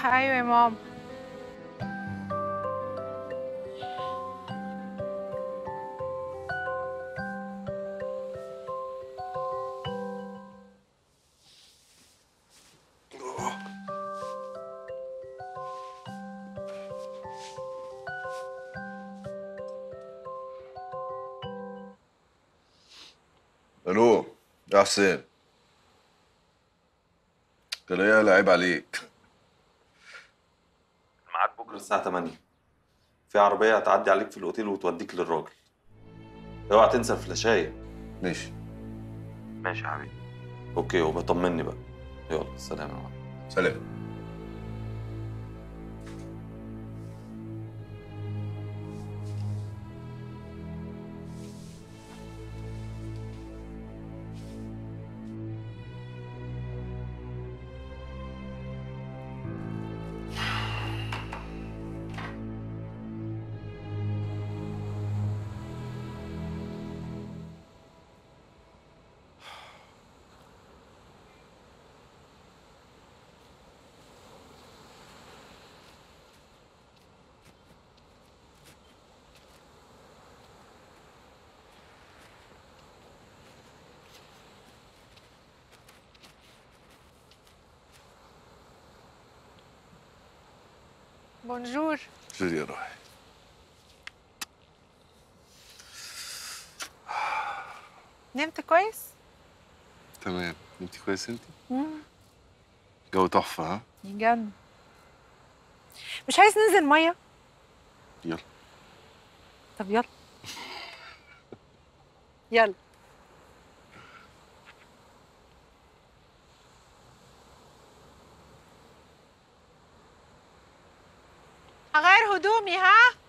ايوه يا ماما الو يا حسين كان ايه لعيب عليك معاك بكره الساعه 8 في عربيه هتعدي عليك في الاوتيل وتوديك للراجل اوعى تنسى الفلاشايه ماشي ماشي يا حبيبي اوكي وبطمني بقى يلا سلام يا معلم سلام بونجور شو يا روحي نمت كويس تمام انت كويس انت مم. جو تحفه ها يجن مش عايز ننزل ميه يلا طب يلا يلا هغير هدومي ها